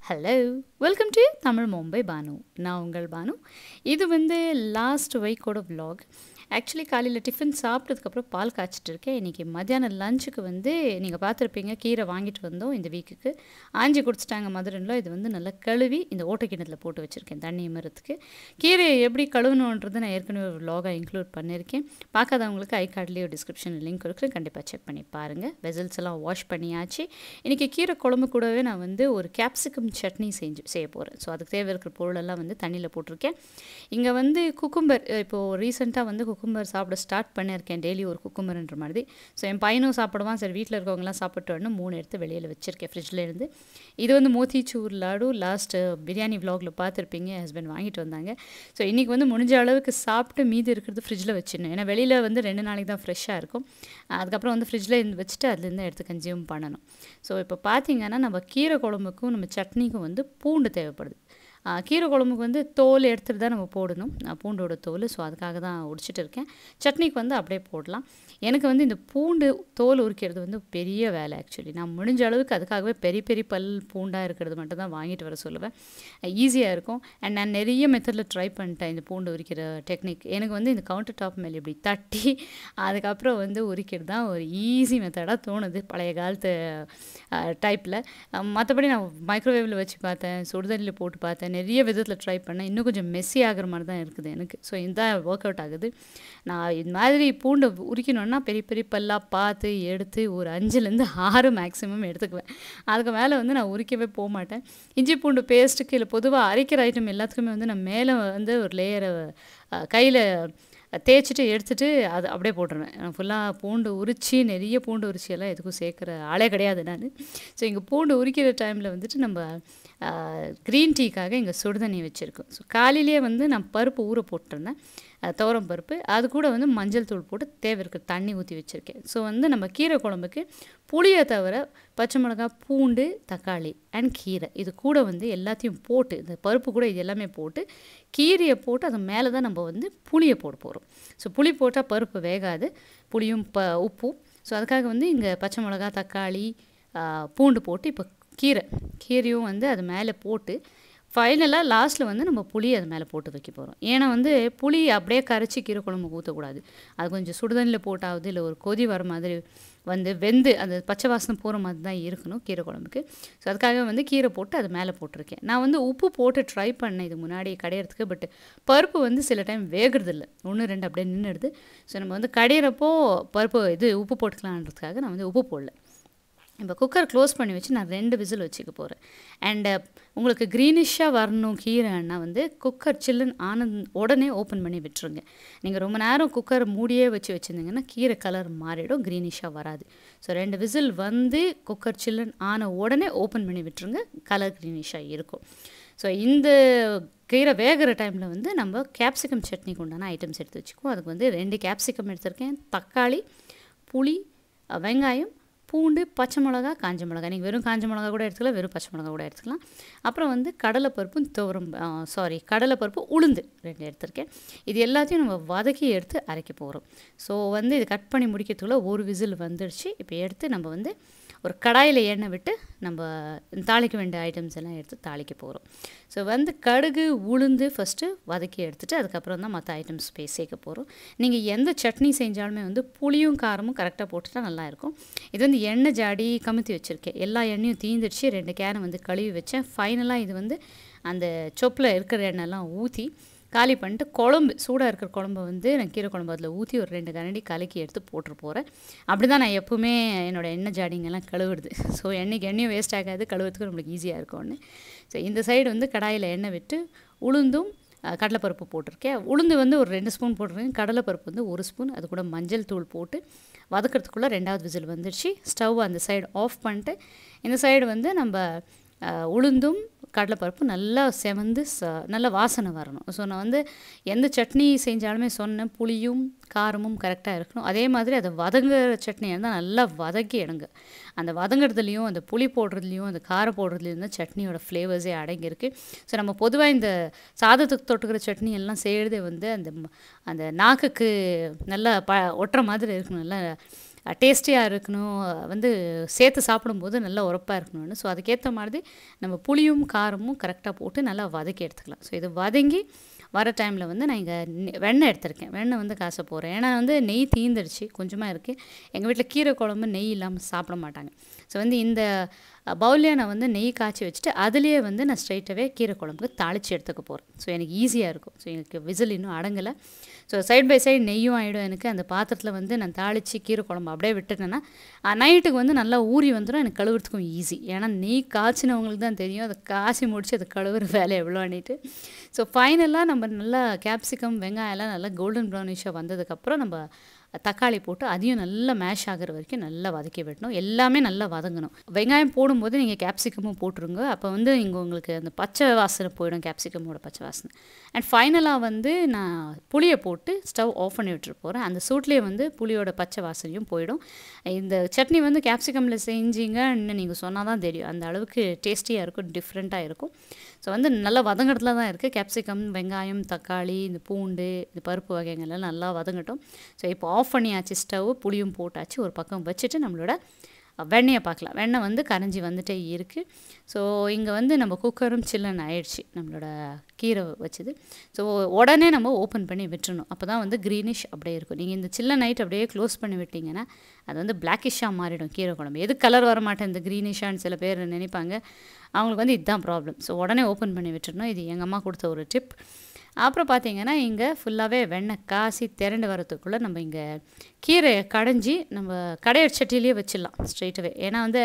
hello welcome to Tamil Mumbai Banu நான் உங்கள் பானு இது வந்து லாஸ்ட் வீக்கோட vlog ஆக்சுவலி காலையில் டிஃபன் சாப்பிட்டதுக்கப்புறம் பால் காய்ச்சிட்டு இருக்கேன் இன்றைக்கி மத்தியானம் லஞ்சுக்கு வந்து நீங்கள் பார்த்துருப்பீங்க கீரை வாங்கிட்டு வந்தோம் இந்த வீக்குக்கு ஆஞ்சி குடிச்சிட்டாங்க மதுரனில் இது வந்து நல்லா கழுவி இந்த ஓட்டக்கிணத்துல போட்டு வச்சுருக்கேன் தண்ணி மரத்துக்கு கீரையை எப்படி கழுவணுன்றது நான் ஏற்கனவே ஒரு vlog-ஆ இன்க்ளூட் பண்ணியிருக்கேன் பார்க்காதவங்களுக்கு ஐ கார்ட்லேயே டிஸ்கிரிப்ஷனில் லிங்க் இருக்குது கண்டிப்பாக செக் பண்ணி பாருங்கள் வெசல்ஸ் எல்லாம் வாஷ் பண்ணியாச்சு இன்றைக்கி கீரை குழம்பு கூடவே நான் வந்து ஒரு கேப்சிகம் சட்னி செஞ்சு செய்ய போகிறேன் ஸோ அதுக்கு தேவை இருக்கிற பொருளெல்லாம் வந்து தண்ணியில் போட்டிருக்கேன் இங்கே வந்து குக்கும்பர் இப்போது ரீசெண்டாக வந்து குக்கும்பர் சாப்பிட ஸ்டார்ட் பண்ணியிருக்கேன் டெய்லி ஒரு குக்கும்பர்ன்ற மாதிரி ஸோ என் பையனும் சாப்பிடுவான் சரி வீட்டில் இருக்கவங்கலாம் சாப்பிட்டு வரணும் மூணு எடுத்து வெளியில் வச்சுருக்கேன் ஃப்ரிட்ஜில் இருந்து இது வந்து மோத்திச்சூர் லாடு லாஸ்ட் பிரியாணி vlogல பார்த்துருப்பீங்க என் ஹஸ்பண்ட் வாங்கிட்டு வந்தாங்க ஸோ இன்றைக்கி வந்து முடிஞ்ச அளவுக்கு சாப்பிட்டு மீதி இருக்கிறது ஃப்ரிட்ஜில் வச்சிடணும் ஏன்னா வெளியில் வந்து ரெண்டு நாளைக்கு தான் ஃப்ரெஷ்ஷாக இருக்கும் அதுக்கப்புறம் வந்து ஃப்ரிட்ஜில் இருந்து வச்சுட்டு அதுலேருந்து எடுத்து கன்சியூம் பண்ணணும் ஸோ இப்போ பார்த்தீங்கன்னா நம்ம கீரை குழம்புக்கும் நம்ம சட்னிக்கும் வந்து பூண்டு தேவைப்படுது ஆ, கீரை குழம்புக்கு வந்து தோல் எடுத்துகிட்டு தான் நம்ம போடணும் ஆ, பூண்டோட தோல் ஸோ அதுக்காக தான் உடிச்சிட்டு இருக்கேன் சட்னிக்கு வந்து அப்படியே போடலாம் எனக்கு வந்து இந்த பூண்டு தோல் உரிக்கிறது வந்து பெரிய வேலை ஆக்சுவலி நான் முடிஞ்ச அளவுக்கு அதுக்காகவே பெரிய பெரிய பல் பூண்டாக இருக்கிறது மட்டும் தான் வாங்கிட்டு வர சொல்லுவேன் ஈஸியாக இருக்கும் அண்ட் நான் நிறைய மெத்தடில் ட்ரை பண்ணிட்டேன் இந்த பூண்டு உரிக்கிற டெக்னிக் எனக்கு வந்து இந்த கவுண்டர் டாப் மேலே இப்படி தட்டி அதுக்கப்புறம் வந்து உரிக்கிறது தான் ஒரு ஈஸி மெத்தடாக தோணுது பழைய காலத்து டைப்பில் மற்றபடி நான் மைக்ரோவேவில் வச்சு பார்த்தேன் சுடுதண்ணியில் போட்டு பார்த்தேன் நிறைய விதத்தில் ட்ரை பண்ணேன் இன்னும் கொஞ்சம் மெஸ்ஸி ஆகிற மாதிரி தான் இருக்குது எனக்கு ஸோ இதுதான் ஒர்க் அவுட் ஆகுது நான் இது மாதிரி பூண்டை உரிக்கணுன்னா பெரிய பெரிய பல்லாக பார்த்து எடுத்து ஒரு அஞ்சுலேருந்து ஆறு மேக்ஸிமம் எடுத்துக்குவேன் அதுக்கு மேலே வந்து நான் உரிக்கவே போக மாட்டேன் இஞ்சி பூண்டு பேஸ்ட்டுக்கு இல்லை பொதுவாக அரைக்கிற ஐட்டம் எல்லாத்துக்குமே வந்து நான் மேலே வந்து ஒரு லேயரை கையில் தேய்ச்சிட்டு எடுத்துட்டு அது அப்படியே போட்டுருவேன் ஃபுல்லாக பூண்டு உரித்து நிறைய பூண்டு உரிச்சி எல்லாம் எதுக்கும் சேர்க்குற ஆளே கிடையாது நான் ஸோ இங்கே பூண்டு உரிக்கிற டைமில் வந்துட்டு நம்ம க்ரீன் டீக்காக இங்கே சுடுதண்ணி வச்சுருக்கோம் ஸோ காலையிலேயே வந்து நான் பருப்பு ஊற போட்டிருந்தேன் அஹ், துவரம் பருப்பு அது கூட வந்து மஞ்சள் தூள் போட்டு தேவை இருக்கிற தண்ணி ஊற்றி வச்சுருக்கேன் ஸோ வந்து நம்ம கீரை குழம்புக்கு புளியை தவிர பச்சை மிளகாய் பூண்டு தக்காளி அண்ட் கீரை இது கூட வந்து எல்லாத்தையும் போட்டு இந்த பருப்பு கூட இது எல்லாமே போட்டு கீரையை போட்டு அது மேலே தான் நம்ம வந்து புளியை போட போகிறோம் ஸோ புளி போட்டால் பருப்பு வேகாது புளியும் ப உப்பும் ஸோ அதுக்காக வந்து இங்கே பச்சை மிளகாய் தக்காளி ஆ, பூண்டு போட்டு இப்போ கீரை கீரையும் வந்து அது மேலே போட்டு ஃபைனலாக லாஸ்ட்டில் வந்து நம்ம புளி அது மேலே போட்டு வைக்க போகிறோம் ஏன்னா வந்து புளி அப்படியே கரைச்சி கீரை குழம்பு ஊற்றக்கூடாது அது கொஞ்சம் சுடுதண்ணில் போட்டாவது இல்லை ஒரு கொதி வர மாதிரி வந்து வெந்து அந்த பச்சை வாசனை போகிற மாதிரி தான் இருக்கணும் கீரை குழம்புக்கு ஸோ அதுக்காக வந்து கீரை போட்டு அது மேலே போட்டிருக்கேன் நான் வந்து உப்பு போட்டு ட்ரை பண்ணேன் இது முன்னாடி கடையிறதுக்கு பட் பருப்பு வந்து சில டைம் வேகிறதில்ல ஒன்று ரெண்டு அப்படியே நின்றுடுது ஸோ நம்ம வந்து கடையிறப்போ பருப்பு இது உப்பு போட்டுக்கலான்றதுக்காக நான் வந்து உப்பு போடல இப்போ குக்கர் க்ளோஸ் பண்ணி வச்சு நான் ரெண்டு விசில் வச்சுக்க போகிறேன் அண்டு உங்களுக்கு க்ரீனிஷாக வரணும் கீரைன்னா வந்து குக்கர் சில்லுன்னு ஆனந்த் உடனே ஓப்பன் பண்ணி விட்டுருங்க நீங்கள் ரொம்ப நேரம் குக்கர் மூடியே வச்சு வச்சுருந்தீங்கன்னா கீரை கலர் மாறிடும் க்ரீனிஷாக வராது ஸோ ரெண்டு விசில் வந்து குக்கர் சில்லுன்னு ஆன உடனே ஓப்பன் பண்ணி விட்டுருங்க கலர் க்ரீனிஷாக இருக்கும் ஸோ இந்த கீரை வேகிற டைமில் வந்து நம்ம கேப்சிகம் சட்னிக்கு உண்டான ஐட்டம்ஸ் எடுத்து வச்சுக்குவோம் அதுக்கு வந்து ரெண்டு கேப்சிகம் எடுத்திருக்கேன் தக்காளி புளி அஹ், வெங்காயம் பூண்டு பச்சை மிளகா காஞ்ச மிளகா நீங்கள் வெறும் காஞ்ச மிளகா கூட எடுத்துக்கலாம் வெறும் பச்சை மிளகா கூட எடுத்துக்கலாம் அப்புறம் வந்து கடலைப்பருப்பும் துவரம் சாரி கடலைப்பருப்பு உளுந்து ரெண்டு எடுத்திருக்கேன் இது எல்லாத்தையும் நம்ம வதக்கி எடுத்து அரைக்க போகிறோம் ஸோ வந்து இது கட் பண்ணி முடிக்கிறதுக்குள்ள ஒரு விசில் வந்துடுச்சு இப்போ எடுத்து நம்ம வந்து ஒரு கடாயில் எண்ணெய் விட்டு நம்ம தாளிக்க வேண்டிய ஐட்டம்ஸ் எல்லாம் எடுத்து தாளிக்க போகிறோம் ஸோ வந்து கடுகு உளுந்து ஃபஸ்ட்டு வதக்கி எடுத்துட்டு அதுக்கப்புறம் தான் மற்ற ஐட்டம்ஸ் போய் சேர்க்க போகிறோம் நீங்கள் எந்த சட்னி செஞ்சாலுமே வந்து புளியும் காரமும் கரெக்டாக போட்டுட்டா நல்லா இருக்கும் இது வந்து எண்ணெய் ஜாடி கமுத்தி வச்சுருக்கேன் எல்லா எண்ணெயும் தீந்துடுச்சு ரெண்டு கேனை வந்து கழுவி வச்சேன் ஃபைனலாக இது வந்து அந்த சொப்பில் இருக்கிற எண்ணெய்லாம் ஊற்றி காலி பண்ணிட்டு குழம்பு சூடாக இருக்கிற குழம்பு வந்து நான் கீரை குழம்பு அதில் ஊற்றி ஒரு ரெண்டு கரண்டி கலக்கி எடுத்து போட்டுரு போகிறேன் அப்படி தான் நான் எப்போவுமே என்னோடய எண்ணெய் ஜாடிங்கெல்லாம் கழுவுறது ஸோ எண்ணெய்க்கு எண்ணெயும் வேஸ்ட் ஆகாது கழுவுறதுக்கு நம்மளுக்கு ஈஸியாக இருக்கும்னு ஸோ இந்த சைடு வந்து கடாயில் எண்ணெய் விட்டு உளுந்தும் அஹ், கடலைப்பருப்பு போட்டிருக்கேன் உளுந்து வந்து ஒரு ரெண்டு ஸ்பூன் போட்டிருக்கேன் கடலைப்பருப்பு வந்து ஒரு ஸ்பூன் அது கூட மஞ்சள் தூள் போட்டு வதக்கிறதுக்குள்ளே ரெண்டாவது விசில் வந்துடுச்சு ஸ்டவ் அந்த சைடு ஆஃப் பண்ணிட்டு இந்த சைடு வந்து நம்ம அஹ், உளுந்தும் கடலைப்பருப்பு நல்லா செவந்து ச நல்ல வாசனை வரணும் ஸோ நான் வந்து எந்த சட்னி செஞ்சாலுமே சொன்னேன் புளியும் காரமும் கரெக்டாக இருக்கணும் அதே மாதிரி அதை வதங்குற சட்னியாக இருந்தால் நல்லா வதக்கி எடுங்க அந்த வதங்குறதுலையும் அந்த புளி போடுறதுலையும் அந்த காரம் போடுறதுலையும் தான் சட்னியோட ஃப்ளேவர்ஸே அடங்கியிருக்கு ஸோ நம்ம பொதுவாக இந்த சாதத்துக்கு தொட்டுக்கிற சட்னி எல்லாம் செய்கிறதே வந்து அந்த ம- அந்த நாக்குக்கு நல்லா ப ஒட்டுற மாதிரி இருக்கணும் நல்லா டேஸ்டியாக இருக்கணும் வந்து சேர்த்து சாப்பிடும்போது நல்லா உரப்பாக இருக்கணும்னு ஸோ அதுக்கேற்ற மாதிரி நம்ம புளியும் காரமும் கரெக்டாக போட்டு நல்லா வதக்கி எடுத்துக்கலாம் ஸோ இது வதங்கி வர டைமில் வந்து நான் இங்கே வெண்ணெய் எடுத்திருக்கேன் வெண்ணெய் வந்து காச போகிறேன் ஏன்னா வந்து நெய் தீந்துடுச்சு கொஞ்சமாக இருக்குது எங்கள் வீட்டில் கீரை குழம்பு நெய் இல்லாமல் சாப்பிட மாட்டாங்க ஸோ வந்து இந்த பவுல்லே நான் வந்து நெய் காய்ச்சி வச்சுட்டு அதுலேயே வந்து நான் ஸ்ட்ரைட்டாகவே கீரை குழம்புக்கு தாளித்து எடுத்துக்க போகிறேன் ஸோ எனக்கு ஈஸியாக இருக்கும் ஸோ எனக்கு விசில் இன்னும் அடங்கலை ஸோ சைட் பை சைடு நெய்யும் ஆகிடும் எனக்கு அந்த பாத்திரத்தில் வந்து நான் தாளித்து கீரை குழம்பு அப்படியே விட்டுட்டேன்னா நைட்டுக்கு வந்து நல்லா ஊறி வந்துடும் எனக்கு கழுவுறதுக்கும் ஈஸி ஏன்னா நெய் காய்ச்சினவங்களுக்கு தான் தெரியும் அதை காய்ச்சி முடிச்சு அதை கழுவுற வேலை எவ்வளோ பண்ணிட்டு ஸோ ஃபைனலாக நம்ம நல்லா கேப்சிகம் வெங்காயம்லாம் நல்லா கோல்டன் ப்ரௌனிஷாக வந்ததுக்கப்புறம் நம்ம தக்காளி போட்டு அதையும் நல்லா மேஷ் ஆகிற வரைக்கும் நல்லா வதக்கி விடணும் எல்லாமே நல்லா வதங்கணும் வெங்காயம் போடும்போது நீங்கள் கேப்சிகமும் போட்டுருங்க அப்போ வந்து இங்கே உங்களுக்கு அந்த பச்சை வாசனை போயிடும் கேப்சிகமோட பச்சை வாசனை அண்ட் ஃபைனலாக வந்து நான் புளியை போட்டு ஸ்டவ் ஆஃப் பண்ணி விட்டுட்டு போகிறேன் அந்த சூட்லேயே வந்து புளியோட பச்சை வாசனையும் போயிடும் இந்த சட்னி வந்து கேப்சிகமில் செஞ்சீங்கன்னு நீங்கள் சொன்னால் தான் தெரியும் அந்த அளவுக்கு டேஸ்டியாக இருக்கும் டிஃப்ரெண்ட்டாக இருக்கும் ஸோ வந்து நல்லா வதங்குறதுல தான் இருக்குது கேப்சிகம் வெங்காயம் தக்காளி இந்த பூண்டு இந்த பருப்பு வகைங்கள்லாம் நல்லா வதங்கட்டும் ஸோ இப்போ ஆஃப் பண்ணியாச்சு ஸ்டவ் புளியும் போட்டாச்சு ஒரு பக்கம் வச்சுட்டு நம்மளோட வெண்ணெயை பார்க்கலாம் வெண்ணெய் வந்து கரைஞ்சி வந்துட்டே இருக்குது ஸோ இங்கே வந்து நம்ம குக்கரும் சில்லுன்னு ஆயிடுச்சு நம்மளோட கீரை வச்சுது ஸோ உடனே நம்ம ஓப்பன் பண்ணி விட்டுறணும் அப்போ தான் வந்து க்ரீனிஷ் அப்படியே இருக்கும் நீங்கள் இந்த சில்ல நைட் அப்படியே க்ளோஸ் பண்ணி விட்டிங்கன்னா அது வந்து பிளாக்கிஷாக மாறிடும் கீரை குழம்பு எது கலர் வர மாட்டேன் இந்த க்ரீனிஷான்னு சில பேர் நினைப்பாங்க அவங்களுக்கு வந்து இதுதான் ப்ராப்ளம் ஸோ உடனே ஓப்பன் பண்ணி விட்டுறணும் இது எங்கள் அம்மா கொடுத்த ஒரு டிப் அப்புறம் பார்த்தீங்கன்னா இங்கே ஃபுல்லாகவே வெண்ணெய் காசி திரண்டு வரத்துக்குள்ளே நம்ம இங்கே கீரையை கடைஞ்சி நம்ம கடையல் சட்டிலேயே வச்சிடலாம் ஸ்ட்ரைட்டாகவே ஏன்னா வந்து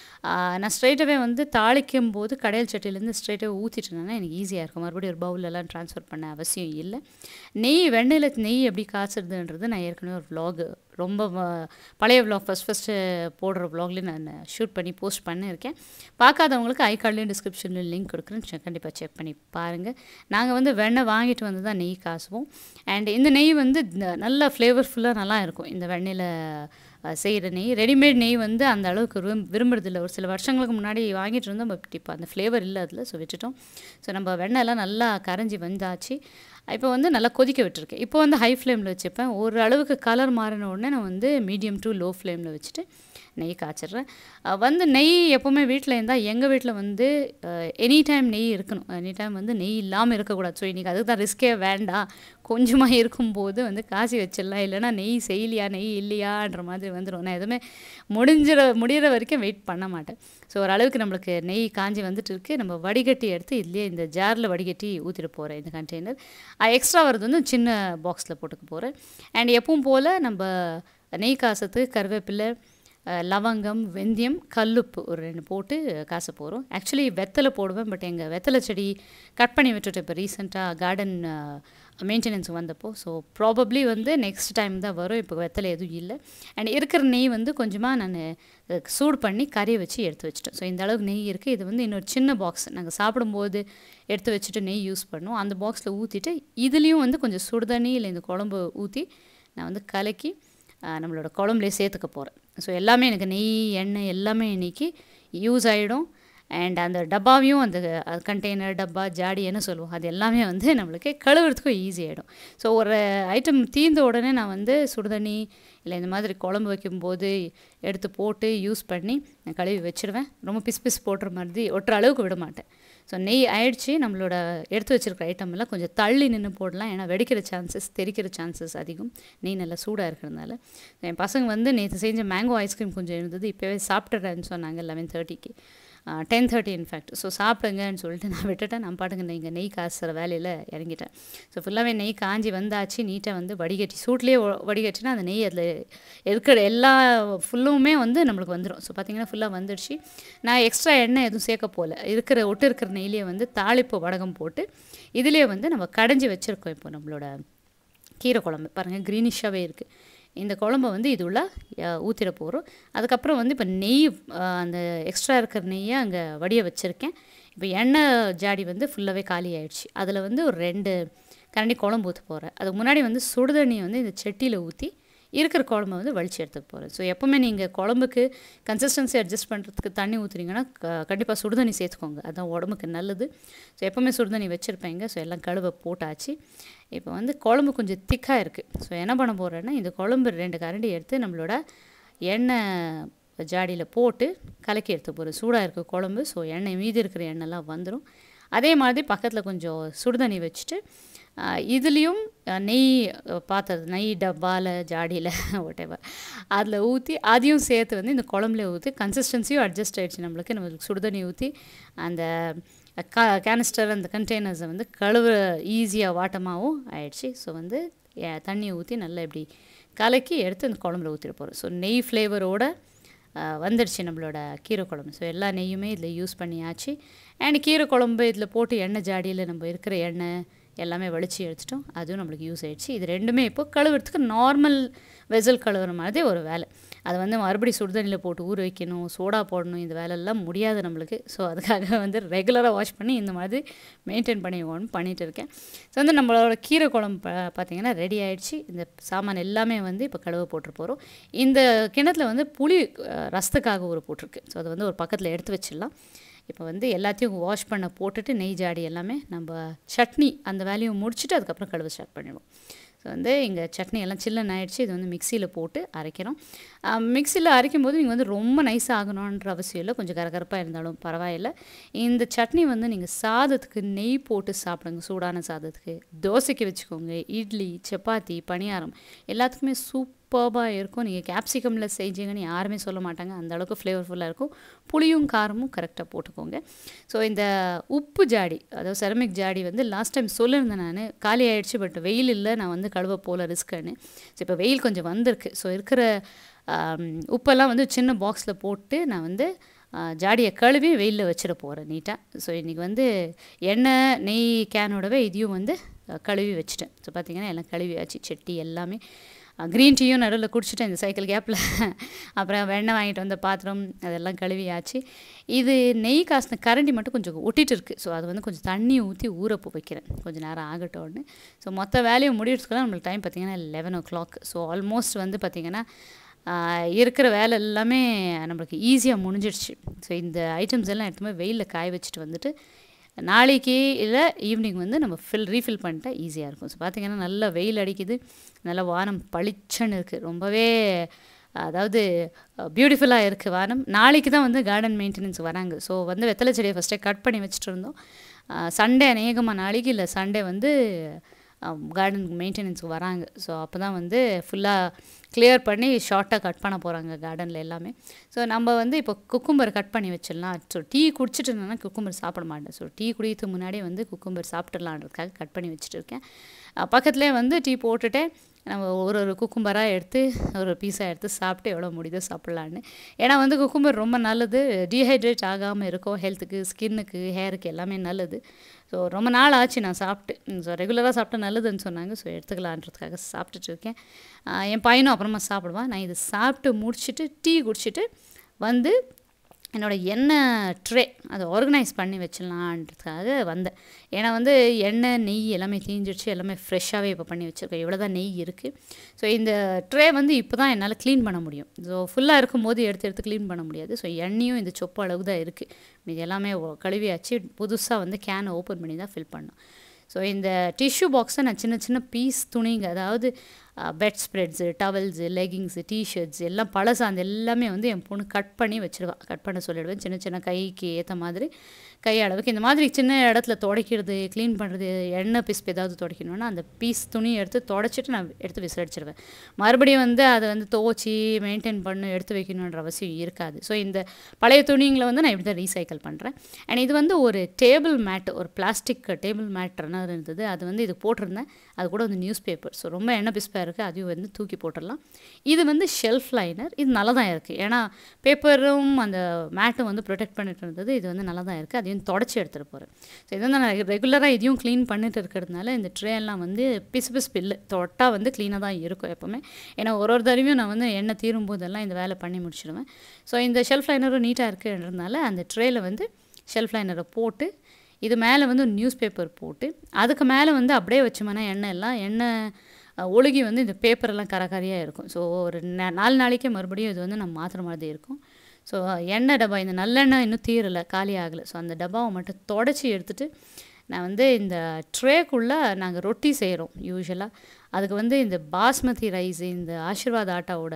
நான் ஸ்ட்ரைட்டாகவே வந்து தாளிக்கும் போது கடையல் சட்டிலேருந்து ஸ்ட்ரைட்டாகவே ஊற்றிட்டேன்னா எனக்கு ஈஸியாக இருக்கும் மறுபடியும் ஒரு பவுலெல்லாம் ட்ரான்ஸ்ஃபர் பண்ண அவசியம் இல்லை நெய் வெண்ணெயில் நெய் எப்படி காய்ச்சறதுன்றது நான் ஏற்கனவே ஒரு vlog ரொம்ப வ- பழைய vlog ஃபஸ்ட் ஃபஸ்ட்டு போடுற vlogலேயும் நான் ஷூட் பண்ணி போஸ்ட் பண்ணியிருக்கேன் பார்க்காதவங்களுக்கு ஐ கார்ட்லேயும் டிஸ்கிரிப்ஷன்லேயும் லிங்க் கொடுக்குறேன் கண்டிப்பாக செக் பண்ணி பாருங்கள் நாங்கள் வந்து வெண்ணெய் வாங்கிட்டு வந்து தான் நெய் காசுவோம் அண்ட் இந்த நெய் வந்து ந- நல்லா ஃப்ளேவர்ஃபுல்லாக நல்லா இருக்கும் இந்த வெண்ணெயில் செய்கிற நெய் ரெடிமேட் நெய் வந்து அந்த அளவுக்கு விரும் விரும்புறதில்ல ஒரு சில வருஷங்களுக்கு முன்னாடி வாங்கிட்டு இருந்தோம் பட் இப்போ அந்த ஃப்ளேவர் இல்லை அதில் ஸோ விட்டுட்டோம் ஸோ நம்ம வெண்ணெய்லாம் நல்லா கரைஞ்சி வந்தாச்சு இப்போ வந்து நல்லா கொதிக்க விட்டுருக்கேன் இப்போ வந்து ஹை ஃப்ளேமில் வச்சுப்பேன் ஒரு அளவுக்கு கலர் மாறின உடனே நான் வந்து மீடியம் டு லோ ஃப்ளேமில் வச்சுட்டு நெய் காய்ச்சிடுறேன் அஹ் வந்து நெய் எப்போவுமே வீட்டில் இருந்தால் எங்கள் வீட்டில் வந்து எனி டைம் நெய் இருக்கணும் எனி டைம் வந்து நெய் இல்லாமல் இருக்கக்கூடாது ஸோ இன்றைக்கி அதுக்கு தான் ரிஸ்கே வேண்டாம் கொஞ்சமாக இருக்கும்போது வந்து காசி வச்சிடலாம் இல்லைன்னா நெய் செய்யலையா நெய் இல்லையான்ற மாதிரி வந்துடும் நான் எதுவுமே முடிஞ்சிற முடிகிற வரைக்கும் வெயிட் பண்ண மாட்டேன் ஸோ ஓரளவுக்கு நம்மளுக்கு நெய் காஞ்சி வந்துட்டு இருக்கு நம்ம வடிகட்டி எடுத்து இதுலேயே இந்த ஜாரில் வடிகட்டி ஊற்றிட்டு போகிறேன் இந்த கண்டெய்னர் எக்ஸ்ட்ரா வரது வந்து சின்ன பாக்ஸில் போட்டுக்க போகிறேன் அண்ட் எப்பவும் போல் நம்ம நெய் காசத்து கருவேப்பிலை அஹ், லவங்கம் வெந்தயம் கல்லுப்பு ஒரு ரெண்டு போட்டு காச போகிறோம் ஆக்சுவலி வெத்தலை போடுவேன் பட் எங்கள் வெத்தலை செடி கட் பண்ணி விட்டுட்டு இப்போ ரீசெண்டாக கார்டன் மெயின்டெனன்ஸ் வந்தப்போ ஸோ ப்ராபப்ளி வந்து நெக்ஸ்ட் டைம் தான் வரும் இப்போ வெத்தலை எதுவும் இல்லை அண்ட் இருக்கிற நெய் வந்து கொஞ்சமாக நான் சூடு பண்ணி கறியை வச்சு எடுத்து வச்சிட்டேன் ஸோ இந்த அளவுக்கு நெய் இருக்குது இது வந்து இன்னொரு சின்ன பாக்ஸ் நாங்கள் சாப்பிடும்போது எடுத்து வச்சுட்டு நெய் யூஸ் பண்ணோம் அந்த பாக்ஸில் ஊற்றிட்டு இதுலேயும் வந்து கொஞ்சம் சுடுதண்ணி இல்லை இந்த குழம்பு ஊற்றி நான் வந்து கலக்கி ஆஹ், நம்மளோட குழம்புலேயே சேர்த்துக்க போகிறேன் ஸோ எல்லாமே எனக்கு நெய் எண்ணெய் எல்லாமே இன்னைக்கு யூஸ் ஆகிடும் அண்ட் அந்த டப்பாவையும் அந்த கண்டெய்னர் டப்பா ஜாடி என்ன சொல்லுவோம் அது எல்லாமே வந்து நம்மளுக்கு கழுவுறதுக்கும் ஈஸி ஆகிடும் ஸோ ஒரு ஐட்டம் தீர்ந்த உடனே நான் வந்து சுடுதண்ணி இல்லை இந்த மாதிரி குழம்பு வைக்கும்போது எடுத்து போட்டு யூஸ் பண்ணி நான் கழுவி வச்சிடுவேன் ரொம்ப பிஸ் பிஸ் போட்டுற மாதிரி ஒட்டுற அளவுக்கு விட மாட்டேன் ஸோ நெய் ஆயிடுச்சு நம்மளோட எடுத்து வச்சிருக்கிற ஐட்டம் எல்லாம் கொஞ்சம் தள்ளி நின்று போடலாம் ஏன்னா வெடிக்கிற சான்சஸ் தெரிக்கிற சான்சஸ் அதிகம் நெய் நல்லா சூடாக இருக்கிறதுனால என் பசங்க வந்து நேற்று செஞ்ச மேங்கோ ஐஸ்கிரீம் கொஞ்சம் இருந்தது இப்போவே சாப்பிட்டுறேன்னு சொன்னாங்க லெவன் தேர்ட்டிக்கு டென் தேர்ட்டி இன்ஃபேக்ட் ஸோ சாப்பிடுங்கன்னு சொல்லிட்டு நான் விட்டுட்டேன் நான் பாட்டுங்க நீங்கள் நெய் காசுற வேலையில் இறங்கிட்டேன் ஸோ ஃபுல்லாகவே நெய் காஞ்சி வந்தாச்சு நீட்டாக வந்து வடிகட்டி சூட்லேயே வடிகட்டினா அந்த நெய் அதில் இருக்கிற எல்லா ஃபுல்லுமே வந்து நம்மளுக்கு வந்துடும் ஸோ பார்த்தீங்கன்னா ஃபுல்லாக வந்துடுச்சு நான் எக்ஸ்ட்ரா எண்ணெய் எதுவும் சேர்க்க போகல இருக்கிற ஒட்டு இருக்கிற நெய்லேயே வந்து தாளிப்பு வடகம் போட்டு இதுலேயே வந்து நம்ம கடைஞ்சி வச்சுருக்கோம் இப்போ நம்மளோட கீரை குழம்பு பாருங்கள் க்ரீனிஷாகவே இருக்குது இந்த குழம்ப வந்து இது உள்ள ஊற்றிட போகிறோம் அதுக்கப்புறம் வந்து இப்போ நெய் அஹ், அந்த எக்ஸ்ட்ரா இருக்கிற நெய்யை அங்கே வடிய வச்சுருக்கேன் இப்போ எண்ணெய் ஜாடி வந்து ஃபுல்லாகவே காலி ஆயிடுச்சு அதில் வந்து ஒரு ரெண்டு கரண்டி குழம்பு ஊற்ற போகிறேன் அதுக்கு முன்னாடி வந்து சுடுதண்ணியை வந்து இந்த செட்டியில் ஊற்றி இருக்கிற குழம்பை வந்து வலிச்சு எடுத்துக்க போகிறேன் ஸோ எப்போவுமே நீங்கள் குழம்புக்கு கன்சிஸ்டன்சி அட்ஜஸ்ட் பண்ணுறதுக்கு தண்ணி ஊற்றுறீங்கன்னா கண்டிப்பாக சுடுதண்ணி சேர்த்துக்கோங்க அதான் உடம்புக்கு நல்லது ஸோ எப்போவுமே சுடுதண்ணி வச்சுருப்பேங்க ஸோ எல்லாம் கழுவை போட்டாச்சு இப்போ வந்து குழம்பு கொஞ்சம் திக்காக இருக்குது ஸோ என்ன பண்ண போகிறேன்னா இந்த குழம்பு ரெண்டு கரண்டி எடுத்து நம்மளோட எண்ணெய் ஜாடியில் போட்டு கலக்கி எடுத்து போகிறோம் சூடாக இருக்க குழம்பு ஸோ எண்ணெய் மீதி இருக்கிற எண்ணெய்லாம் வந்துடும் அதே மாதிரி பக்கத்தில் கொஞ்சம் சுடுதண்ணி வச்சுட்டு இதுலேயும் நெய் பாத்திரம் நெய் டப்பாவில் ஜாடியில் ஒட்டேவர் அதில் ஊற்றி அதையும் சேர்த்து வந்து இந்த குழம்புல ஊற்றி கன்சிஸ்டன்சியும் அட்ஜஸ்ட் ஆகிடுச்சு நம்மளுக்கு நம்மளுக்கு சுடுதண்ணி ஊற்றி அந்த க கேனிஸ்டர் அந்த கண்டெய்னர்ஸை வந்து கழுவ ஈஸியாக வாட்டமாகவும் ஆயிடுச்சு ஸோ வந்து தண்ணியை ஊற்றி நல்லா இப்படி கலக்கி எடுத்து அந்த குழம்புல ஊற்றிட போகிறோம் ஸோ நெய் ஃப்ளேவரோட வந்துடுச்சு நம்மளோட கீரை குழம்பு ஸோ எல்லா நெய்யுமே இதில் யூஸ் பண்ணியாச்சு அண்ட் கீரை குழம்பு இதில் போட்டு எண்ணெய் ஜாடியில் நம்ம இருக்கிற எண்ணெய் எல்லாமே வலிச்சு எடுத்துட்டோம் அதுவும் நம்மளுக்கு யூஸ் ஆகிடுச்சு இது ரெண்டுமே இப்போ கழுவுறதுக்கு நார்மல் வெசல் கழுவுற மாதிரி ஒரு வேலை அதை வந்து மறுபடியும் சுடுதண்ணியில் போட்டு ஊற வைக்கணும் சோடா போடணும் இந்த வேலையெல்லாம் முடியாது நம்மளுக்கு ஸோ அதுக்காக வந்து ரெகுலராக வாஷ் பண்ணி இந்த மாதிரி மெயின்டைன் பண்ணி ஒன்று பண்ணிகிட்டு இருக்கேன் ஸோ வந்து நம்மளோட கீரை குழம்பு பார்த்திங்கன்னா ரெடி ஆகிடுச்சு இந்த சாமான் எல்லாமே வந்து இப்போ கழுவ போட்டு போகிறோம் இந்த கிணத்துல வந்து புளி ரசத்துக்காக ஒரு போட்டிருக்கு ஸோ அதை வந்து ஒரு பக்கத்தில் எடுத்து வச்சிடலாம் இப்போ வந்து எல்லாத்தையும் வாஷ் பண்ண போட்டுட்டு நெய் ஜாடி எல்லாமே நம்ம சட்னி அந்த வேலையும் முடிச்சுட்டு அதுக்கப்புறம் கழுவ ஸ்டார்ட் பண்ணிடுவோம் ஸோ வந்து இங்கே சட்னி எல்லாம் சில்லன் ஆகிடுச்சு இது வந்து மிக்சியில் போட்டு அரைக்கிறோம் மிக்சியில் அரைக்கும் போது நீங்கள் வந்து ரொம்ப நைஸாக ஆகணுன்ற அவசியம் இல்லை கொஞ்சம் கரகரப்பாக இருந்தாலும் பரவாயில்லை இந்த சட்னி வந்து நீங்கள் சாதத்துக்கு நெய் போட்டு சாப்பிடுங்க சூடான சாதத்துக்கு தோசைக்கு வச்சுக்கோங்க இட்லி சப்பாத்தி பணியாரம் எல்லாத்துக்குமே சூப் சூப்பர்பாக இருக்கும் நீங்கள் கேப்சிகமில் செஞ்சீங்கன்னு யாருமே சொல்ல மாட்டாங்க அந்த அளவுக்கு ஃப்ளேவர்ஃபுல்லாக இருக்கும் புளியும் காரமும் கரெக்டாக போட்டுக்கோங்க ஸோ இந்த உப்பு ஜாடி அதாவது செரமிக் ஜாடி வந்து லாஸ்ட் டைம் சொல்லியிருந்தேன் நான் காலி ஆகிடுச்சு பட் வெயில் இல்லை நான் வந்து கழுவ போல ரிஸ்க்குன்னு ஸோ இப்போ வெயில் கொஞ்சம் வந்திருக்கு ஸோ இருக்கிற உப்பெல்லாம் வந்து சின்ன பாக்ஸில் போட்டு நான் வந்து ஜாடியை கழுவி வெயிலில் வச்சிட போகிறேன் நீட்டாக ஸோ இன்றைக்கி வந்து எண்ணெய் நெய் கேனோடவே இதையும் வந்து கழுவி வச்சுட்டேன் ஸோ பார்த்திங்கன்னா எல்லாம் கழுவியாச்சு செட்டி எல்லாமே க்ரீன் டீயும் நடுவில் குடிச்சிட்டேன் இந்த சைக்கிள் கேப்பில் அப்புறம் வெண்ணெய் வாங்கிட்டு வந்த பாத்திரம் அதெல்லாம் கழுவியாச்சு இது நெய் காசின கரண்டி மட்டும் கொஞ்சம் ஒட்டிட்டு இருக்குது ஸோ அது வந்து கொஞ்சம் தண்ணி ஊற்றி ஊறப்போ வைக்கிறேன் கொஞ்சம் நேரம் ஆகட்டோன்னு ஸோ மொத்த வேலையும் முடிகிறதுக்குலாம் நம்மளுக்கு டைம் பார்த்திங்கன்னா eleven o'clock so almost வந்து பார்த்திங்கன்னா இருக்கிற வேலை எல்லாமே நம்மளுக்கு ஈஸியாக முடிஞ்சிடுச்சு ஸோ இந்த ஐட்டம்ஸ் எல்லாம் எடுத்துமே வெயிலில் காய வச்சுட்டு வந்துட்டு நாளைக்கு இல்லை ஈவினிங் வந்து நம்ம ஃபில் ரீஃபில் பண்ணிட்டா ஈஸியாக இருக்கும் ஸோ பார்த்திங்கன்னா நல்லா வெயில் அடிக்குது நல்லா வானம் பளிச்சன்னு இருக்குது ரொம்பவே அதாவது பியூட்டிஃபுல்லாக இருக்குது வானம் நாளைக்கு தான் வந்து கார்டன் மெயின்டெனன்ஸ் வராங்க ஸோ வந்து வெத்தலை செடியை ஃபஸ்ட்டே கட் பண்ணி வச்சுட்டு இருந்தோம் சண்டே அநேகமாக நாளைக்கு இல்லை சண்டே வந்து கார்டன் மெயின்டெனன்ஸுக்கு வராங்க ஸோ அப்போ தான் வந்து ஃபுல்லாக கிளியர் பண்ணி ஷார்ட்டாக கட் பண்ண போகிறாங்க கார்டனில் எல்லாமே ஸோ நம்ம வந்து இப்போ குக்கும்பர் கட் பண்ணி வச்சிடலாம் ஸோ டீ குடிச்சிட்டு இருந்தேன்னா குக்கும்பர் சாப்பிட மாட்டேன் ஸோ டீ குடிக்கிறதுக்கு முன்னாடியே வந்து குக்கும்பர் சாப்பிட்டுடலான்றதுக்காக கட் பண்ணி வச்சுட்டு இருக்கேன் பக்கத்துலேயே வந்து டீ போட்டுட்டு நம்ம ஒரு ஒரு குக்கும்பராக எடுத்து ஒரு பீஸாக எடுத்து சாப்பிட்டு எவ்வளோ முடியுதோ சாப்பிட்லான்னு ஏன்னா வந்து குக்கும்பர் ரொம்ப நல்லது டீஹைட்ரேட் ஆகாமல் இருக்கும் ஹெல்த்துக்கு ஸ்கின்னுக்கு ஹேருக்கு எல்லாமே நல்லது ஸோ ரொம்ப நாள் ஆச்சு நான் சாப்பிட்டு ஸோ ரெகுலராக சாப்பிட்டா நல்லதுன்னு சொன்னாங்க ஸோ எடுத்துக்கலான்றதுக்காக சாப்பிட்டுட்டு இருக்கேன் என் பையனும் அப்புறமா சாப்பிடுவான் நான் இது சாப்பிட்டு முடிச்சுட்டு டீ குடிச்சிட்டு வந்து என்னோடய எண்ணெய் ட்ரே அதை ஆர்கனைஸ் பண்ணி வச்சிடலான்றதுக்காக வந்தேன் ஏன்னா வந்து எண்ணெய் நெய் எல்லாமே தீஞ்சிடுச்சு எல்லாமே ஃப்ரெஷ்ஷாகவே இப்போ பண்ணி வச்சுருக்கேன் இவ்வளோ தான் நெய் இருக்குது ஸோ இந்த ட்ரே வந்து இப்போ தான் என்னால் க்ளீன் பண்ண முடியும் ஸோ ஃபுல்லாக இருக்கும்போது எடுத்து எடுத்து க்ளீன் பண்ண முடியாது ஸோ எண்ணெயும் இந்த சொப்பு அளவு தான் இருக்குது இது எல்லாமே கழுவியாச்சு புதுசாக வந்து கேனை ஓப்பன் பண்ணி தான் ஃபில் பண்ணோம் ஸோ இந்த டிஷ்யூ பாக்ஸை நான் சின்ன சின்ன பீஸ் துணிங்க அதாவது bedspreads towels leggings T-shirts எல்லாம் பழசு அந்த எல்லாமே வந்து என் பொண்ணு கட் பண்ணி வச்சுருவா கட் பண்ண சொல்லிடுவேன் சின்ன சின்ன கைக்கு ஏற்ற மாதிரி கை அளவுக்கு இந்த மாதிரி சின்ன இடத்துல துடைக்கிறது க்ளீன் பண்ணுறது எண்ணெய் பிஸ்ப் ஏதாவது துடைக்கணுன்னா அந்த பீஸ் துணி எடுத்து தொடச்சிட்டு நான் எடுத்து விசிலடிச்சிருவேன் மறுபடியும் வந்து அதை வந்து துவச்சி மெயின்டைன் பண்ணு எடுத்து வைக்கணுன்ற அவசியம் இருக்காது ஸோ இந்த பழைய துணிங்களை வந்து நான் இப்படி தான் ரீசைக்கிள் பண்ணுறேன் அண்ட் இது வந்து ஒரு டேபிள் மேட் ஒரு பிளாஸ்டிக் டேபிள் மேட் ரன்னர் இருந்தது அது வந்து இது போட்டிருந்தேன் அது கூட வந்து நியூஸ் பேப்பர் ஸோ ரொம்ப எண்ணெய் பிஸ்பாக இருக்குது அதையும் வந்து தூக்கி போட்டுடலாம் இது வந்து ஷெல்ஃப் லைனர் இது நல்லா தான் இருக்குது ஏன்னா பேப்பரும் அந்த மேட்டும் வந்து ப்ரொடெக்ட் பண்ணிட்டு இருந்தது இது வந்து நல்லா தான் இருக்குது அதையும் தொடச்சி எடுத்துகிட்டு போகிறேன் ஸோ இது வந்து நான் ரெகுலராக இதையும் க்ளீன் பண்ணிட்டு இருக்கிறதுனால இந்த ட்ரே எல்லாம் வந்து பிசு பிசு பில்லு தொட்டால் வந்து க்ளீனாக தான் இருக்கும் எப்போவுமே ஏன்னா ஒரு ஒரு தடவையும் நான் வந்து எண்ணெய் தீரும் போதெல்லாம் இந்த வேலை பண்ணி முடிச்சிடுவேன் ஸோ இந்த ஷெல்ஃப் லைனரும் நீட்டாக இருக்குன்றதுனால அந்த ட்ரேயில் வந்து ஷெல்ஃப் லைனரை போட்டு இது மேலே வந்து நியூஸ் பேப்பர் போட்டு அதுக்கு மேலே வந்து அப்படியே வச்சோம்னா எண்ணெய் எல்லாம் எண்ணெய் ஒழுகி வந்து இந்த பேப்பரெல்லாம் கரகரையாக இருக்கும் ஸோ ஒரு நாலு நாளைக்கே மறுபடியும் இது வந்து நம்ம மாற்றுற மாதிரி இருக்கும் ஸோ எண்ணெய் டப்பா இந்த நல்லெண்ணெய் இன்னும் தீரலை காலி ஆகலை ஸோ அந்த டப்பாவை மட்டும் தொடச்சி எடுத்துகிட்டு நான் வந்து இந்த ட்ரேக்குள்ளே நாங்கள் ரொட்டி செய்கிறோம் யூஸ்வலாக அதுக்கு வந்து இந்த பாஸ்மதி ரைஸ் இந்த ஆஷிர்வாத் ஆட்டாவோட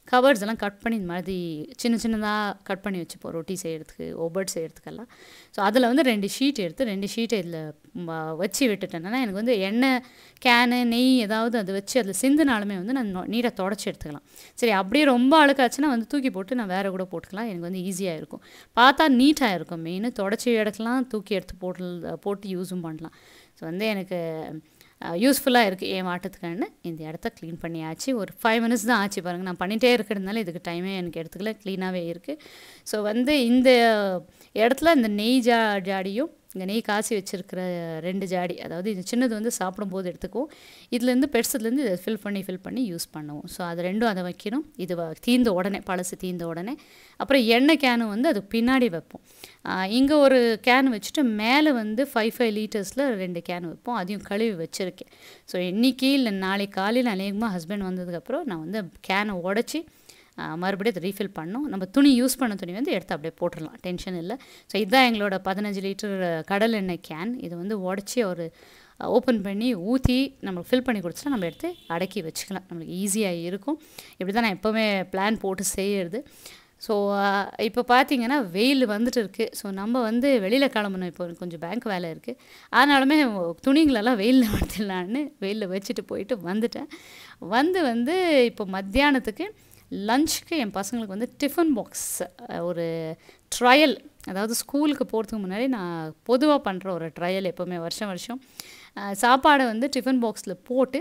கவர்ஸ் எல்லாம் கட் பண்ணி இந்த மாதிரி சின்ன சின்னதாக கட் பண்ணி வச்சுப்போம் ரொட்டி செய்கிறதுக்கு ஒபர்ட் செய்கிறதுக்கெல்லாம் ஸோ அதில் வந்து ரெண்டு ஷீட் எடுத்து ரெண்டு ஷீட்டை இதில் வச்சு விட்டுட்டேன்னா எனக்கு வந்து எண்ணெய் கேனு நெய் ஏதாவது அது வச்சு அதில் சிந்துனாலுமே வந்து நான் நீட்டாக தொடச்சி எடுத்துக்கலாம் சரி அப்படியே ரொம்ப அழுக்காச்சுன்னா வந்து தூக்கி போட்டு நான் வேறு கூட போட்டுக்கலாம் எனக்கு வந்து ஈஸியாக இருக்கும் பார்த்தா நீட்டாக இருக்கும் மெயின் தொடச்சி எடுக்கலாம் தூக்கி எடுத்து போட்டு போட்டு யூஸும் பண்ணலாம் ஸோ வந்து எனக்கு யூஸ்ஃபுல்லாக இருக்குது என் வாட்டத்துக்கான இந்த இடத்த க்ளீன் பண்ணியாச்சு ஒரு ஃபைவ் மினிட்ஸ் தான் ஆச்சு பாருங்கள் நான் பண்ணிகிட்டே இருக்கிறதுனால இதுக்கு டைமே எனக்கு எடுத்துக்கல க்ளீனாகவே இருக்குது ஸோ வந்து இந்த இடத்துல இந்த நெய் ஜா ஜாடியும் இங்கே நெய் காய்ச்சி வச்சுருக்கிற ரெண்டு ஜாடி அதாவது இது சின்னது வந்து சாப்பிடும்போது எடுத்துக்குவோம் இதுலேருந்து பெருசுலேருந்து இதை ஃபில் பண்ணி ஃபில் பண்ணி யூஸ் பண்ணுவோம் ஸோ அது ரெண்டும் அதை வைக்கணும் இது தீர்ந்த உடனே பழசு தீர்ந்த உடனே அப்புறம் எண்ணெய் கேனும் வந்து அதுக்கு பின்னாடி வைப்போம் இங்கே ஒரு கேன் வச்சுட்டு மேலே வந்து ஃபைவ் ஃபைவ் லிட்டர்ஸில் ரெண்டு கேன் வைப்போம் அதையும் கழுவி வச்சுருக்கேன் ஸோ இன்றைக்கி இல்லை நாளைக்கு காலையில் அநேகமாக ஹஸ்பண்ட் வந்ததுக்கப்புறம் நான் வந்து கேனை உடச்சி மறுபடியும் அதை ரீஃபில் பண்ணோம் நம்ம துணி யூஸ் பண்ண துணி வந்து எடுத்து அப்படியே போட்டுடலாம் டென்ஷன் இல்லை ஸோ இதுதான் எங்களோட பதினஞ்சு லிட்டர் கடல் எண்ணெய் கேன் இது வந்து உடச்சி ஒரு ஓப்பன் பண்ணி ஊற்றி நம்மளுக்கு ஃபில் பண்ணி கொடுத்துட்டா நம்ம எடுத்து அடக்கி வச்சுக்கலாம் நம்மளுக்கு ஈஸியாக இருக்கும் இப்படி தான் நான் எப்போவுமே பிளான் போட்டு செய்கிறது ஸோ இப்போ பார்த்தீங்கன்னா வெயில் வந்துட்டு இருக்குது ஸோ நம்ம வந்து வெளியில் கிளம்பணும் இப்போ கொஞ்சம் பேங்க் வேலை இருக்குது ஆனாலுமே துணிங்களெல்லாம் வெயிலில் வந்துடலான்னு வெயிலில் வச்சுட்டு போயிட்டு வந்துட்டேன் வந்து வந்து இப்போ மத்தியானத்துக்கு லஞ்சுக்கு என் பசங்களுக்கு வந்து டிஃபன் பாக்ஸ் ஒரு ட்ரையல் அதாவது ஸ்கூலுக்கு போகிறதுக்கு முன்னாடி நான் பொதுவாக பண்ணுற ஒரு ட்ரையல் எப்போவுமே வருஷம் வருஷம் சாப்பாடை வந்து டிஃபன் பாக்ஸில் போட்டு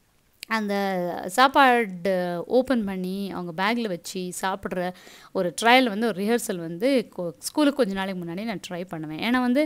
அந்த சாப்பாடு ஓப்பன் பண்ணி அவங்க பேக்கில் வச்சு சாப்பிட்ற ஒரு ட்ரையல் வந்து ஒரு ரிஹர்சல் வந்து ஸ்கூலுக்கு கொஞ்ச நாளைக்கு முன்னாடி நான் ட்ரை பண்ணுவேன் ஏன்னா வந்து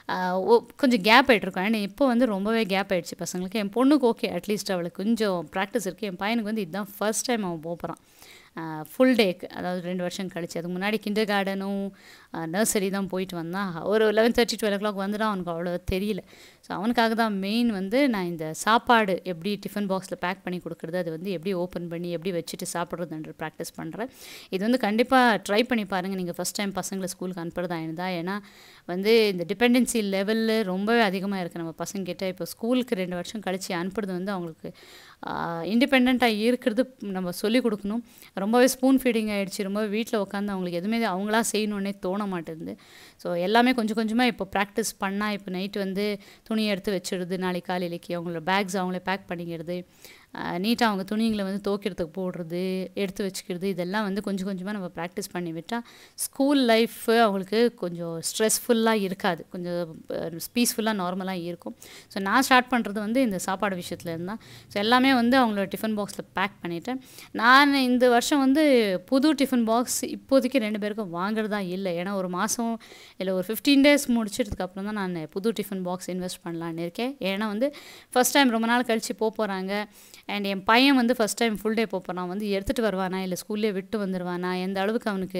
கொஞ்சம் கேப் ஆகிட்ருக்கோம் ஏன்னா இப்போ வந்து ரொம்பவே கேப் ஆகிடுச்சு பசங்களுக்கு என் பொண்ணுக்கு ஓகே அட்லீஸ்ட் அவளுக்கு கொஞ்சம் ப்ராக்டிஸ் இருக்குது என் பையனுக்கு வந்து இதுதான் ஃபர்ஸ்ட் டைம் அவன் போகிறான் ஃபுல் டேக்கு அதாவது ரெண்டு வருஷம் கழிச்சு அதுக்கு முன்னாடி கிண்டர் கார்டனும் நர்சரி தான் போயிட்டு வந்தான் ஒரு eleven thirty twelve o'clock வந்துடும் அவனுக்கு அவ்வளோ தெரியல ஸோ அவனுக்காக தான் மெயின் வந்து நான் இந்த சாப்பாடு எப்படி டிஃபன் பாக்ஸில் பேக் பண்ணி கொடுக்குறது அது வந்து எப்படி ஓப்பன் பண்ணி எப்படி வச்சுட்டு சாப்பிட்றதுன்ற ப்ராக்டிஸ் பண்ணுறேன் இது வந்து கண்டிப்பாக ட்ரை பண்ணி பாருங்கள் நீங்கள் ஃபஸ்ட் டைம் பசங்களை ஸ்கூலுக்கு அனுப்புறதா இருந்தால் ஏன்னா வந்து இந்த டிபெண்டன்சி லெவலில் ரொம்பவே அதிகமாக இருக்குது நம்ம பசங்கிட்ட இப்போ ஸ்கூலுக்கு ரெண்டு வருஷம் கழித்து அனுப்புறது வந்து அவங்களுக்கு இண்டிபெண்ட்டாக இருக்கிறது நம்ம சொல்லிக் கொடுக்கணும் ரொம்பவே ஸ்பூன் ஃபீடிங் ஆகிடுச்சு ரொம்பவே வீட்டில் உட்காந்து அவங்களுக்கு எதுவுமே அவங்களா செய்யணுன்னே தோண மாட்டேங்குது ஸோ எல்லாமே கொஞ்சம் கொஞ்சமாக இப்போ ப்ராக்டிஸ் பண்ணால் இப்போ நைட்டு வந்து துணியை எடுத்து வச்சிடுறது நாளைக்கு காலையிலைக்கு அவங்களோட பேக்ஸ் அவங்களே பேக் பண்ணிக்கிறது நீட்டாக அவங்க துணிங்களை வந்து துவைக்கிறதுக்கு போடுறது எடுத்து வச்சுக்கிறது இதெல்லாம் வந்து கொஞ்சம் கொஞ்சமாக நம்ம ப்ராக்டிஸ் பண்ணி விட்டால் ஸ்கூல் லைஃப் அவங்களுக்கு கொஞ்சம் ஸ்ட்ரெஸ்ஃபுல்லாக இருக்காது கொஞ்சம் பீஸ்ஃபுல்லாக நார்மலாக இருக்கும் ஸோ நான் ஸ்டார்ட் பண்ணுறது வந்து இந்த சாப்பாடு விஷயத்தில் இருந்தால் ஸோ எல்லாமே வந்து அவங்களோட டிஃபன் பாக்ஸில் பேக் பண்ணிவிட்டேன் நான் இந்த வருஷம் வந்து புது டிஃபன் பாக்ஸ் இப்போதைக்கு ரெண்டு பேருக்கும் வாங்குறதா இல்லை ஏன்னா ஒரு மாதம் இல்லை ஒரு ஃபிஃப்டீன் டேஸ் முடிச்சதுக்கப்புறம் தான் நான் புது டிஃபன் பாக்ஸ் இன்வெஸ்ட் பண்ணலான்னு இருக்கேன் ஏன்னா வந்து ஃபஸ்ட் டைம் ரொம்ப நாள் கழித்து போக போகிறாங்க அண்ட் என் பையன் வந்து ஃபஸ்ட் டைம் ஃபுல் டே போகிறான் வந்து எடுத்துகிட்டு வருவானா இல்லை ஸ்கூல்லே விட்டு வந்துடுவானா எந்த அளவுக்கு அவனுக்கு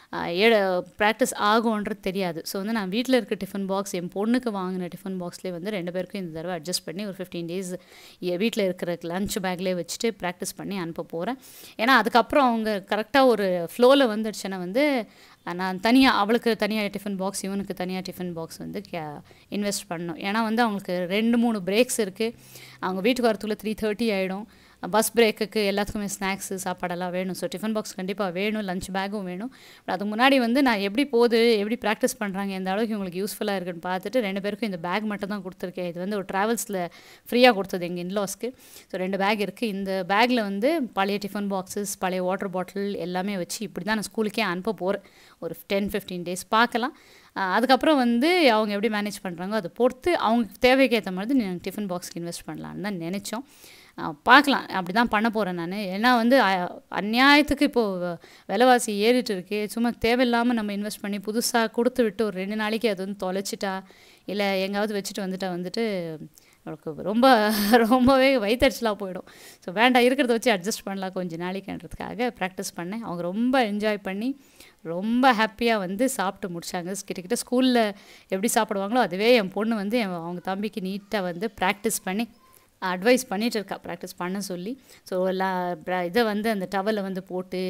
ப்ராக்டிஸ் ஆகும்ன்றது தெரியாது ஸோ வந்து நான் வீட்டில் இருக்க டிஃபன் பாக்ஸ் என் பொண்ணுக்கு வாங்கின டிஃபன் பாக்ஸ்லேயே வந்து ரெண்டு பேருக்கும் இந்த தடவை அட்ஜஸ்ட் பண்ணி ஒரு ஃபிஃப்டீன் டேஸ் வீட்டில் இருக்கிற லஞ்ச் பேக்லேயே வச்சுட்டு ப்ராக்டிஸ் பண்ணி அனுப்ப போகிறேன் ஏன்னா அதுக்கப்புறம் அவங்க கரெக்டாக ஒரு ஃப்ளோவில் வந்துடுச்சுன்னா வந்து நான் தனியாக அவளுக்கு தனியாக டிஃபன் பாக்ஸ் இவனுக்கு தனியாக டிஃபன் பாக்ஸ் வந்து கே இன்வெஸ்ட் பண்ணணும் ஏன்னா வந்து அவங்களுக்கு ரெண்டு மூணு பிரேக்ஸ் இருக்குது அவங்க வீட்டுக்கு வரத்துக்குள்ளே த்ரீ தேர்ட்டி ஆகிடும் பஸ் பிரேக்குக்கு எல்லாத்துக்குமே ஸ்நாக்ஸு சாப்பாடெல்லாம் வேணும் ஸோ டிஃபன் பாக்ஸ் கண்டிப்பாக வேணும் லஞ்ச் பேக்கும் வேணும் பட் அதுக்கு முன்னாடி வந்து நான் எப்படி போகுது எப்படி ப்ராக்டிஸ் பண்ணுறாங்க எந்த அளவுக்கு உங்களுக்கு யூஸ்ஃபுல்லாக இருக்குன்னு பார்த்துட்டு ரெண்டு பேருக்கும் இந்த பேக் மட்டும் தான் கொடுத்துருக்கேன் இது வந்து ஒரு ட்ராவல்ஸில் ஃப்ரீயாக கொடுத்தது எங்கள் இன்லாஸ்க்கு ஸோ ரெண்டு பேக் இருக்குது இந்த பேக்கில் வந்து பழைய டிஃபன் பாக்ஸஸ் பழைய வாட்டர் பாட்டில் எல்லாமே வச்சு இப்படி தான் நான் ஸ்கூலுக்கே அனுப்ப போகிறேன் ஒரு டென் ஃபிஃப்டீன் டேஸ் பார்க்கலாம் அதுக்கப்புறம் வந்து அவங்க எப்படி மேனேஜ் பண்ணுறாங்க அதை பொறுத்து அவங்க தேவைக்கு ஏற்ற மாதிரி நீங்கள் டிஃபன் பாக்ஸ்க்கு இன்வெஸ்ட் பண்ணலான்னு தான் நினச்சோம் பார்க்கலாம் அப்படி தான் பண்ண போகிறேன் நான் ஏன்னா வந்து அந்நியாயத்துக்கு இப்போது விலைவாசி ஏறிட்டு இருக்கு சும்மா தேவையில்லாமல் நம்ம இன்வெஸ்ட் பண்ணி புதுசாக கொடுத்து விட்டு ஒரு ரெண்டு நாளைக்கு அது வந்து தொலைச்சிட்டா இல்லை எங்காவது வச்சுட்டு வந்துட்டா வந்துட்டு அவளுக்கு ரொம்ப ரொம்பவே வயிற்றுச்சலாக போயிடும் ஸோ வேண்டாம் இருக்கிறத வச்சு அட்ஜஸ்ட் பண்ணலாம் கொஞ்சம் நாளைக்குன்றதுக்காக ப்ராக்டிஸ் பண்ணேன் அவங்க ரொம்ப என்ஜாய் பண்ணி ரொம்ப ஹாப்பியாக வந்து சாப்பிட்டு முடிச்சாங்க கிட்டக்கிட்ட ஸ்கூலில் எப்படி சாப்பிடுவாங்களோ அதுவே என் பொண்ணு வந்து அவங்க தம்பிக்கு நீட்டாக வந்து ப்ராக்டிஸ் பண்ணி அட்வைஸ் பண்ணிகிட்டு இருக்கா ப்ராக்டிஸ் பண்ண சொல்லி ஸோ எல்லா இதை வந்து அந்த டவலை வந்து போட்டு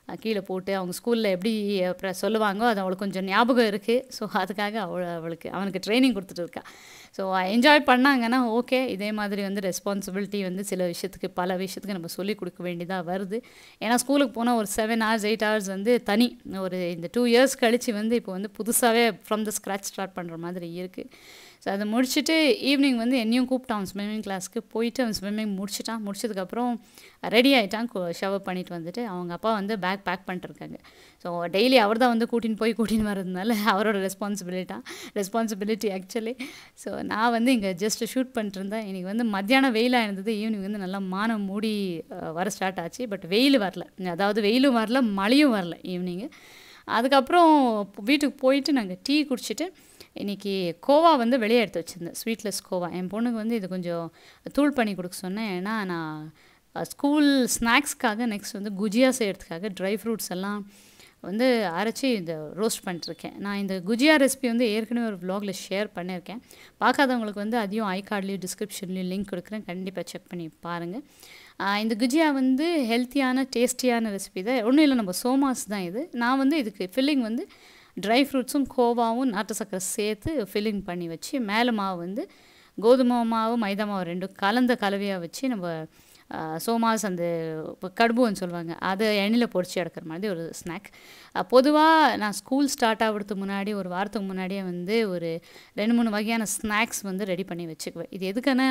அஹ், கீழே போட்டு அவங்க ஸ்கூலில் எப்படி அப்புறம் சொல்லுவாங்கோ அது அவளுக்கு கொஞ்சம் ஞாபகம் இருக்குது ஸோ அதுக்காக அவள் அவளுக்கு அவனுக்கு ட்ரைனிங் கொடுத்துட்டு இருக்கா ஸோ என்ஜாய் பண்ணாங்கன்னா ஓகே இதே மாதிரி வந்து ரெஸ்பான்சிபிலிட்டி வந்து சில விஷயத்துக்கு பல விஷயத்துக்கு நம்ம சொல்லிக் கொடுக்க வேண்டியதாக வருது ஏன்னா ஸ்கூலுக்கு போனால் ஒரு செவன் ஹவர்ஸ் எயிட் ஹவர்ஸ் வந்து தனி ஒரு இந்த டூ இயர்ஸ் கழித்து வந்து இப்போ வந்து புதுசாகவே ஃப்ரம் த ஸ்க்ராச் ஸ்டார்ட் பண்ணுற மாதிரி இருக்குது ஸோ அதை முடிச்சுட்டு ஈவினிங் வந்து என்னையும் கூப்பிட்டான் அவன் ஸ்விம்மிங் கிளாஸ்க்கு போயிட்டு அவன் ஸ்விம்மிங் முடிச்சிட்டான் முடிச்சதுக்கப்புறம் ரெடி ஆகிட்டான் ஷவர் பண்ணிட்டு வந்துட்டு அவங்க அப்பா வந்து பேக் பேக் பண்ணிட்டுருக்காங்க ஸோ டெய்லி அவர் தான் வந்து கூட்டின்னு போய் கூட்டின்னு வர்றதுனால அவரோட ரெஸ்பான்சிபிலிட்டா ரெஸ்பான்சிபிலிட்டி ஆக்சுவலி ஸோ நான் வந்து இங்கே ஜஸ்ட் ஷூட் பண்ணிட்டு இருந்தேன் இன்னைக்கு வந்து மத்தியானம் வெயிலாக இருந்தது ஈவினிங் வந்து நல்லா மானம் மூடி அஹ், வர ஸ்டார்ட் ஆச்சு பட் வெயில் வரல அதாவது வெயிலும் வரல மழையும் வரல ஈவினிங்கு அதுக்கப்புறம் வீட்டுக்கு போயிட்டு நாங்கள் டீ குடிச்சிட்டு இன்றைக்கி கோவா வந்து வெளியே எடுத்து வச்சுருந்தேன் ஸ்வீட்லெஸ் கோவா என் பொண்ணுக்கு வந்து இது கொஞ்சம் தூள் பண்ணி கொடுக்க சொன்னேன் ஏன்னா நான் ஸ்கூல் ஸ்நாக்ஸ்க்காக நெக்ஸ்ட் வந்து குஜியா செய்கிறதுக்காக ட்ரை ஃப்ரூட்ஸ் எல்லாம் வந்து அரைச்சி இந்த ரோஸ்ட் பண்ணிட்டுருக்கேன் நான் இந்த குஜியா ரெசிபி வந்து ஏற்கனவே ஒரு vlogல ஷேர் பண்ணியிருக்கேன் பார்க்காதவங்களுக்கு வந்து அதையும் ஐ கார்ட்லேயும் டிஸ்கிரிப்ஷன்லேயும் லிங்க் கொடுக்குறேன் கண்டிப்பாக செக் பண்ணி பாருங்கள் ஆஹ் இந்த குஜியா வந்து ஹெல்த்தியான டேஸ்டியான ரெசிபி தான் ஒன்றும் இல்லை நம்ம சோமாஸ் தான் இது நான் வந்து இதுக்கு ஃபில்லிங் வந்து ட்ரை ஃப்ரூட்ஸும் கோவாவும் நாட்டு சக்கரை சேர்த்து ஃபில்லிங் பண்ணி வச்சு மேலே மாவு வந்து கோதுமை மாவு மைதா மாவு ரெண்டும் கலந்த கலவையாக வச்சு நம்ம ஆஹ், சோமாஸ் அந்த இப்போ கடுபுன்னு சொல்லுவாங்க அதை எண்ணெயில் பொரிச்சு எடுக்கிற மாதிரி ஒரு ஸ்நாக் பொதுவாக நான் ஸ்கூல் ஸ்டார்ட் ஆகிறதுக்கு முன்னாடி ஒரு வாரத்துக்கு முன்னாடியே வந்து ஒரு ரெண்டு மூணு வகையான ஸ்நாக்ஸ் வந்து ரெடி பண்ணி வச்சுக்குவேன் இது எதுக்குன்னா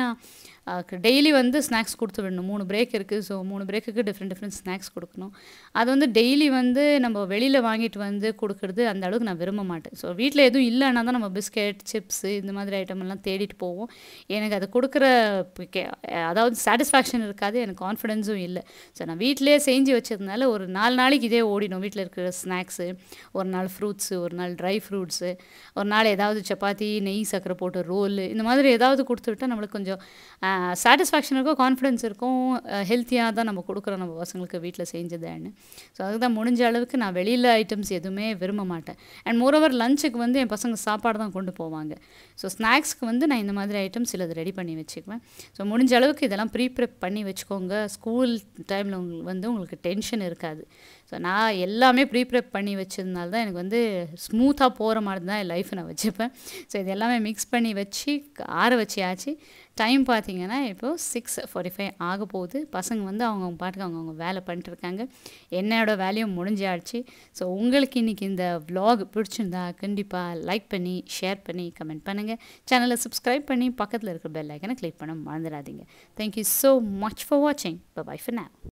டெய்லி வந்து ஸ்நாக்ஸ் கொடுத்து விடணும் மூணு பிரேக் இருக்குது ஸோ மூணு பிரேக்குக்கு டிஃப்ரெண்ட் டிஃப்ரெண்ட் ஸ்நாக்ஸ் கொடுக்கணும் அது வந்து டெய்லி வந்து நம்ம வெளியில் வாங்கிட்டு வந்து கொடுக்குறது அந்த அளவுக்கு நான் விரும்ப மாட்டேன் ஸோ வீட்டில் எதுவும் இல்லைன்னா தான் நம்ம பிஸ்கெட் சிப்ஸு இந்த மாதிரி ஐட்டம் எல்லாம் தேடிட்டு போவோம் எனக்கு அது கொடுக்குற பி- கே- அதாவது சாட்டிஸ்ஃபேக்ஷன் இருக்காது எனக்கு கான்ஃபிடென்ஸும் இல்லை ஸோ நான் வீட்டிலேயே செஞ்சு வச்சதுனால ஒரு நாலு நாளைக்கு இதே ஓடிடும் வீட்டில் இருக்கிற ஸ்நாக்ஸு ஒரு நாள் ஃப்ரூட்ஸு ஒரு நாள் ட்ரை ஃப்ரூட்ஸு ஒரு நாள் ஏதாவது சப்பாத்தி நெய் சக்கரை போட்டு ரோல் இந்த மாதிரி ஏதாவது கொடுத்து விட்டா நம்மளுக்கு கொஞ்சம் சாட்டிஸ்ஃபேக்ஷன் இருக்கும் கான்ஃபிடென்ஸ் இருக்கும் ஹெல்த்தியாக தான் நம்ம கொடுக்குறோம் நம்ம பசங்களுக்கு வீட்டில் செஞ்சதுன்னு ஸோ அதுக்கு தான் முடிஞ்ச அளவுக்கு நான் வெளியில் ஐட்டம்ஸ் எதுவுமே விரும்ப மாட்டேன் அண்ட் மோரோவர் லஞ்சுக்கு வந்து என் பசங்க சாப்பாடு தான் கொண்டு போவாங்க ஸோ ஸ்நாக்ஸ்க்கு வந்து நான் இந்த மாதிரி ஐட்டம்ஸ் சிலது ரெடி பண்ணி வச்சுக்குவேன் ஸோ முடிஞ்ச அளவுக்கு இதெல்லாம் ப்ரீ ப்ரெப் பண்ணி வச்சுக்கோங்க ஸ்கூல் டைமில் வந்து உங்களுக்கு டென்ஷன் இருக்காது ஸோ நான் எல்லாமே ப்ரீ ப்ரெப் பண்ணி வச்சதுனால தான் எனக்கு வந்து ஸ்மூத்தாக போகிற மாதிரி தான் என் லைஃப்பை நான் வச்சுப்பேன் ஸோ இது எல்லாமே மிக்ஸ் பண்ணி வச்சு ஆற வச்சியாச்சு டைம் பார்த்தீங்கன்னா இப்போது சிக்ஸ் ஃபார்ட்டி ஃபைவ் ஆக போகுது பசங்க வந்து அவங்கவுங்க பாட்டுக்கு அவங்கவுங்க வேலை பண்ணிட்டு இருக்காங்க என்னோட வேலையும் முடிஞ்சாச்சு ஸோ உங்களுக்கு இன்றைக்கி இந்த vlog பிடிச்சிருந்தா கண்டிப்பாக லைக் பண்ணி ஷேர் பண்ணி கமெண்ட் பண்ணுங்கள் சேனலை சப்ஸ்கிரைப் பண்ணி பக்கத்தில் இருக்கிற பெல் ஐக்கனை கிளிக் பண்ண மறந்துடாதீங்க தேங்க்யூ ஸோ மச் ஃபார் வாட்சிங் பை ஃபார் now